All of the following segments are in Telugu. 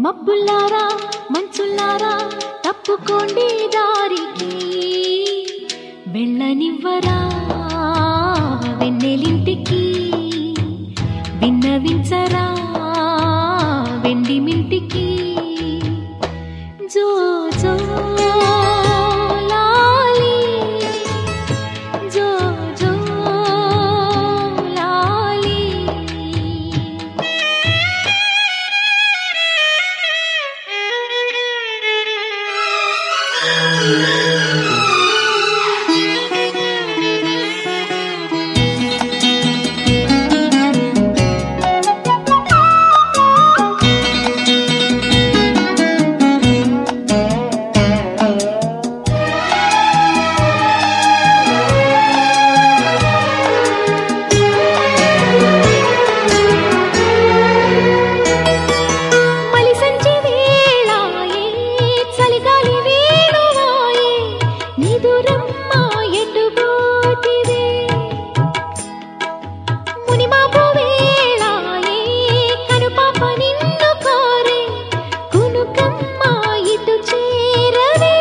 మబ్బుల్లారా మంచుల్లారా తప్పుకోండి దారికి వెళ్ళనివ్వరా వెన్నెలింటికి విన్నవించరా వెండి మింటికి జో జో లాలి జో జో లాలి మలి సంచి వేళాయే చలిగాలి వేణువాయే నిదురమ్మ ఎటుబోతివే మునిమాపు వేళాయే కనుపాప నిన్ను కోరే కునుకమ్మ ఇటు చేరవే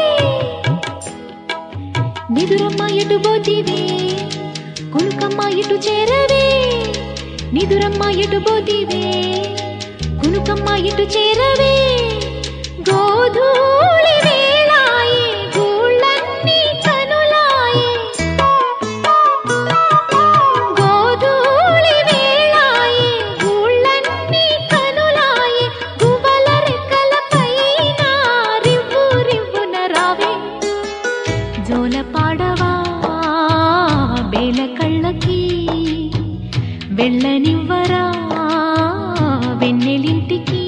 నిదురమ్మ ఎటు పోతివే కునుకమ్మ ఇటు చేరవే నిదురమ్మ ఎటు పోతివే కునుకమ్మ ఇటు చేరవే గోధూళి వేళాయే గూళ్ళన్నీ కనులాయే గోధూళి వేళాయే గూళ్ళన్నీ కనులాయే గువ్వల రెక్కల పైన రివ్వు రివ్వున రావే జోల పాడవా బేల కళ్ళకి వెళ్ళనివ్వరా వెన్నెలింటికి